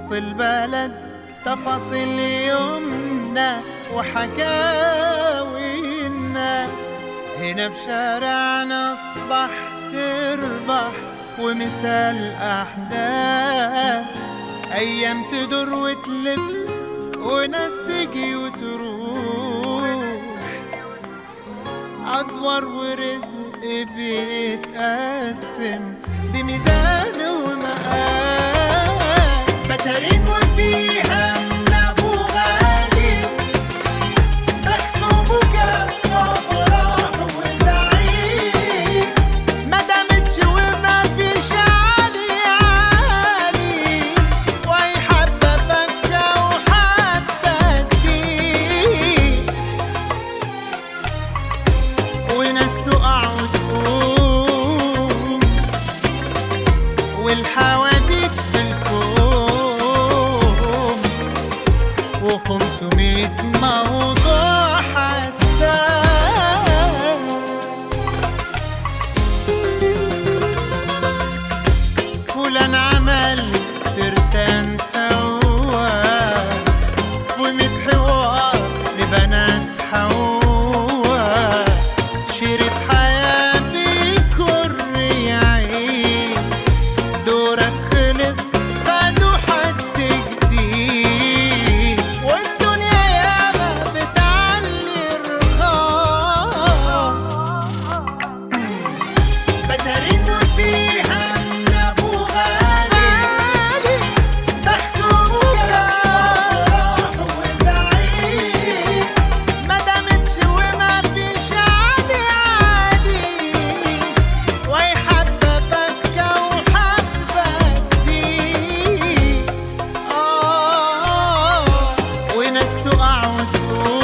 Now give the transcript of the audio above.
وسط البلد تفاصيل يومنا وحكاوي الناس هنا في شارعنا أصبح تربح ومثال أحداث أيام تدور وتلف وناس تجي وتروح أدوار ورزق بيتقسم بميزان ومقاس بترين وفيها من أبو غالي ضحك وبكاء وأفراح وزعيق ما دامتش وما فيش عالي عالي وأي حبة فكة وحبة تضيق وناس تقع وتقوم والحواديت في الكوم وخمسمية موضوع حساس فلان عمل ترتان سوا وميت حوار لبنات حوا شريط حياة بكر يعيد دورك خلص خدوا حد جديد والدنيا ياما بتعلي الرخاص بترين وفيها من ابو غالي ضحك وبكاء وزعيق ما دامتش وما فيش علي عالي واي حبه فكه وحبه دي اه وناس تقع وتقوم